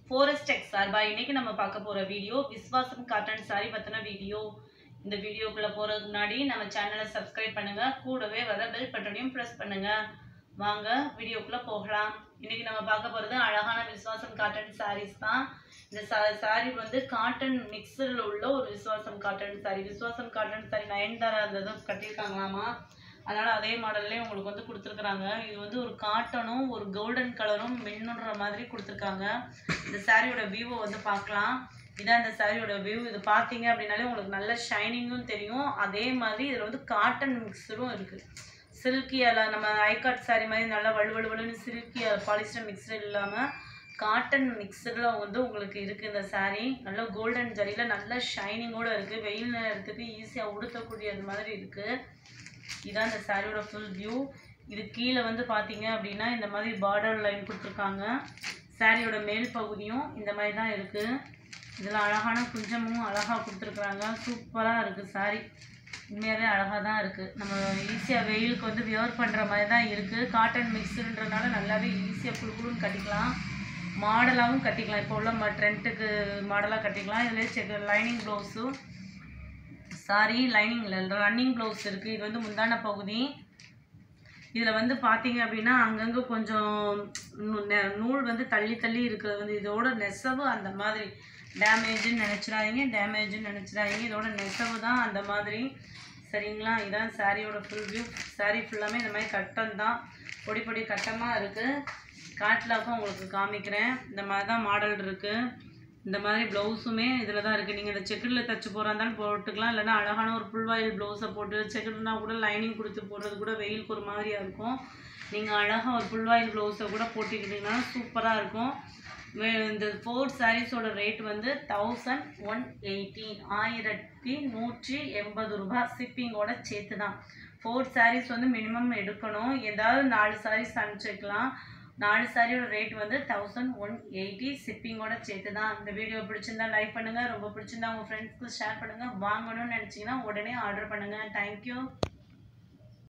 forest tech சார்பா இன்னைக்கு நம்ம பார்க்க போற வீடியோ விஸ்வாசம் காட்டன் சாரி பத்தின வீடியோ இந்த வீடியோக்குள்ள போறதுக்கு முன்னாடி நம்ம சேனலை சப்ஸ்கிரைப் பண்ணுங்க கூடவே வர பெல் பட்டனையும் பிரஸ் பண்ணுங்க வாங்க வீடியோக்குள்ள போகலாம் இன்னைக்கு நம்ம பார்க்க போறது அழகான விஸ்வாசம் காட்டன் சாரீஸ் தான் இந்த சாரி வந்து காட்டன் மிக்சரில் உள்ள ஒரு விஸ்வாசம் காட்டன் சாரி விஸ்வாசம் காட்டன் சாரி நயன்தாரா இருந்தது கட்டியிருக்காங்களாமா அதனால அதே மாடல்லே உங்களுக்கு வந்து கொடுத்துருக்குறாங்க இது வந்து ஒரு காட்டனும் ஒரு கோல்டன் கலரும் மின்னுன்ற மாதிரி கொடுத்துருக்காங்க இந்த சாரியோட வியூவை வந்து பார்க்கலாம் இதான் இந்த சாரியோட வியூ இது பார்த்தீங்க அப்படின்னாலே உங்களுக்கு நல்ல ஷைனிங்கும் தெரியும் அதே மாதிரி இதில் வந்து காட்டன் மிக்சரும் இருக்குது சில்கியால் நம்ம ஐகாட் சாரி மாதிரி நல்லா வலுவலுவலுன்னு சில்கியா பாலிஸ்டர் மிக்சர் இல்லாமல் காட்டன் மிக்சரில் வந்து உங்களுக்கு இருக்குது இந்த saree நல்ல கோல்டன் ஜரியில் நல்ல ஷைனிங்கோடு இருக்குது வெயில் நேரத்துக்கு ஈஸியாக உடுத்தக்கூடியது மாதிரி இருக்குது இதான் இந்த சாரியோட ஃபுல் வியூ இது கீழே வந்து பார்த்தீங்க அப்படின்னா இந்த மாதிரி பார்டர் லைன் கொடுத்துருக்காங்க சாரியோட மேல் பகுதியும் இந்த மாதிரி தான் இருக்குது இதில் அழகான குஞ்சமும் அழகாக கொடுத்துருக்குறாங்க சூப்பராக இருக்குது சாரி உண்மையாகவே அழகாக தான் இருக்குது நம்ம ஈஸியாக வெயிலுக்கு வந்து வியர் பண்ணுற மாதிரி தான் இருக்குது காட்டன் மிக்ஸுன்றதுனால நல்லாவே ஈஸியாக குழு குழுன்னு கட்டிக்கலாம் மாடலாகவும் கட்டிக்கலாம் இப்போ உள்ள ட்ரெண்ட்டுக்கு மாடலாக கட்டிக்கலாம் இதில் செக் லைனிங் ப்ளவுஸும் சாரி லைனிங்கில் ரன்னிங் ப்ளவுஸ் இருக்குது இது வந்து முந்தான பகுதி இதில் வந்து பார்த்தீங்க அப்படின்னா அங்கங்கே கொஞ்சம் நூ- நெ- நூல் வந்து தள்ளி தள்ளி இருக்கிறது வந்து இதோட நெசவு அந்த மாதிரி டேமேஜுன்னு நினச்சிடாதீங்க டேமேஜுன்னு நினச்சிடாதீங்க இதோட நெசவு தான் அந்த மாதிரி சரிங்களா இதான் சாரியோட ஃபுல் வியூ சாரி ஃபுல்லாமே இந்த மாதிரி கட்டம் தான் பொடி பொடி கட்டமாக இருக்குது காட்லாக்கும் உங்களுக்கு காமிக்கிறேன் இந்த மாதிரி தான் மாடல் இருக்குது இந்த மாதிரி ப்ளவுஸுமே இதில் தான் இருக்குது நீங்கள் இந்த செக்குடில் தைச்சு போகிறா இருந்தாலும் போட்டுக்கலாம் இல்லைன்னா அழகான ஒரு புல்வாயில் ப்ளவுஸை போட்டு செக்குடுனா கூட லைனிங் கொடுத்து போடுறது கூட வெயிலுக்கு ஒரு மாதிரியாக இருக்கும் நீங்கள் அழகாக ஒரு புல்வாயில் ப்ளவுஸை கூட போட்டுக்கிட்டிங்கன்னா சூப்பராக இருக்கும் வே- இந்த ஃபோர் சாரீஸோட ரேட் வந்து தௌசண்ட் ஒன் எயிட்டி ஆயிரத்தி நூற்றி எண்பது ரூபாய் ஷிப்பிங்கோட சேர்த்து தான் ஃபோர் சாரீஸ் வந்து மினிமம் எடுக்கணும் ஏதாவது நாலு சாரீஸ் அனுப்பிச்சிக்கலாம் நாலு சாரியோட ரேட் வந்து தௌசண்ட் ஒன் எயிட்டி ஷிப்பிங்கோட சேர்த்து தான் இந்த வீடியோ பிடிச்சிருந்தா லைக் பண்ணுங்கள் ரொம்ப பிடிச்சிருந்தா உங்கள் ஃப்ரெண்ட்ஸ்க்கு ஷேர் பண்ணுங்கள் வாங்கணும்னு நினச்சிங்கன்னா உடனே ஆர்டர் பண்ணுங்கள் தேங்க்யூ